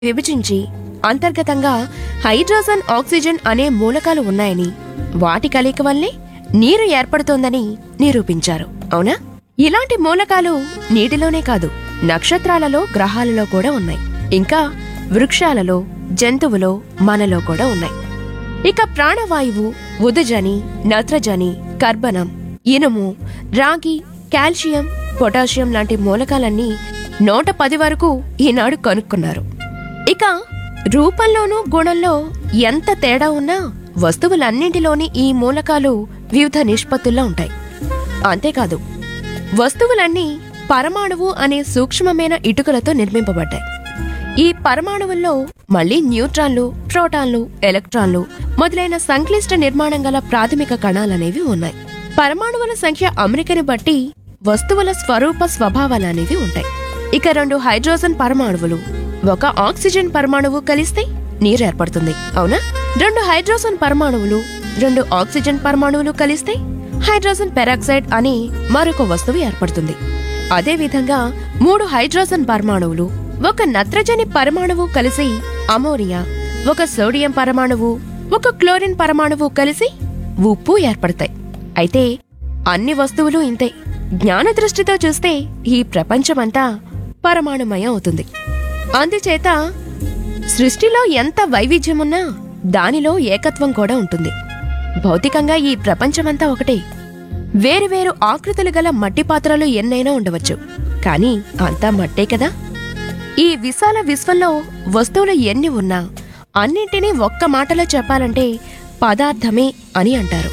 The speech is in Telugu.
విభజించి అంతర్గతంగా హైడ్రోజన్ ఆక్సిజన్ అనే మూలకాలు ఉన్నాయని వాటి కలయిక వల్లే నీరు ఏర్పడుతోందని నిరూపించారు అవునా ఇలాంటి మూలకాలు నీటిలోనే కాదు నక్షత్రాలలో గ్రహాలలో కూడా ఉన్నాయి ఇంకా వృక్షాలలో జంతువులో మనలో కూడా ఉన్నాయి ఇక ప్రాణవాయువు ఉదజని నత్రజని కర్బనం ఇనుము రాగి కాల్షియం పొటాషియం లాంటి మూలకాలన్నీ నూట పది వరకు ఈనాడు కనుక్కున్నారు ఇక రూపంలోనూ గుణంలో ఎంత తేడా ఉన్నా వస్తువులన్నింటిలోని ఈ మూలకాలు వివిధ నిష్పత్తుల్లో ఉంటాయి అంతేకాదు వస్తువులన్నీ పరమాణువు అనే సూక్ష్మమైన ఇటుకలతో నిర్మింపబడ్డాయి ఈ పరమాణువుల్లో మళ్ళీ న్యూట్రాన్లు ప్రోటాన్లు ఎలక్ట్రాన్లు మొదలైన సంక్లిష్ట నిర్మాణం గల ప్రాథమిక కణాలనేవి ఉన్నాయి పరమాణువుల సంఖ్య అమరికని బట్టి వస్తువుల స్వరూప స్వభావాలనేవి ఉంటాయి ఇక రెండు హైడ్రోజన్ పరమాణువులు ఒక ఆక్సిజన్ పరమాణువు కలిస్తే నీరు ఏర్పడుతుంది అవునా రెండు హైడ్రోజన్ పరమాణువులు రెండు ఆక్సిజన్ పరమాణువులు కలిస్తే హైడ్రోజన్ పెరాక్సైడ్ అని మరొక వస్తువు ఏర్పడుతుంది అదేవిధంగా మూడు హైడ్రోజన్ పరమాణువులు ఒక నత్రజని పరమాణువు కలిసి అమోనియా ఒక సోడియం పరమాణువు ఒక క్లోరిన్ పరమాణువు కలిసి ఉప్పు ఏర్పడతాయి అయితే అన్ని వస్తువులు ఇంతే జ్ఞాన దృష్టితో చూస్తే ఈ ప్రపంచమంతా పరమాణుమయం అవుతుంది అందుచేత సృష్టిలో ఎంత వైవిధ్యమున్నా దానిలో ఏకత్వం కూడా ఉంటుంది భౌతికంగా ఈ ప్రపంచమంతా ఒకటే వేరువేరు ఆకృతులు గల మట్టి పాత్రలు ఎన్నైనా ఉండవచ్చు కానీ అంతా మట్టే కదా ఈ విశాల విశ్వంలో వస్తువులు ఎన్ని ఉన్నా అన్నింటినీ ఒక్క మాటలో చెప్పాలంటే పదార్థమే అని అంటారు